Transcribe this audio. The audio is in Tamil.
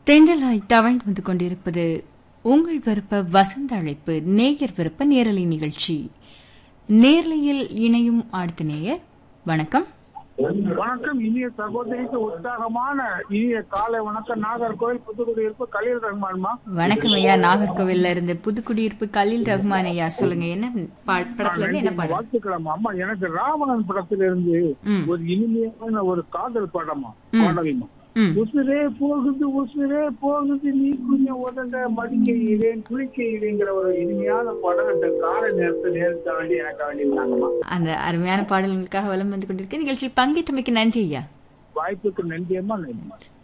தென்றலாய் தவழ்ந்து வந்து கொண்டிருப்பது உங்கள் விருப்ப வசந்த அழைப்பு நேயர் விருப்ப நேரலை நிகழ்ச்சி நேரலையில் இணையும் அடுத்த நேயர் வணக்கம் வணக்கம் இனிய சகோதரிக்கு உற்சாகமான இனிய காலை வணக்கம் நாகர்கோவில் புதுக்குடி இருப்பு கலீல் ரஹ்மான்மா வணக்கம் ஐயா நாகர்கோவில்ல இருந்து புதுக்குடியிருப்பு கலீல் ரஹ்மான் ஐயா சொல்லுங்க என்ன பா- படத்துல இருந்து என்ன பாடல் வாழ்த்துக்களம்மா அம்மா எனக்கு ராவணன் படத்திலிருந்து ம். ஒரு இனிமையான ஒரு காதல் படமா ம். பாடலுமா ம் உசுரே போகுது உசுரே போகுது நீ கொஞ்சம் உதண்ட மடிக்கையிலேன் குளிக்கையிலேங்கிற ஒரு இனிமையான படம் இந்த காலை நேரத்தை நேரத்தை வேண்டி எனக்கு வேண்டியிருந்தாங்கம்மா அந்த அருமையான பாடல்களுக்காக வலம் வந்து கொண்டிருக்க நிகழ்ச்சியில் பங்கேற்றமைக்கு நன்றி ஐயா வாய்ப்புக்கு நன்றியம்மா நன்றி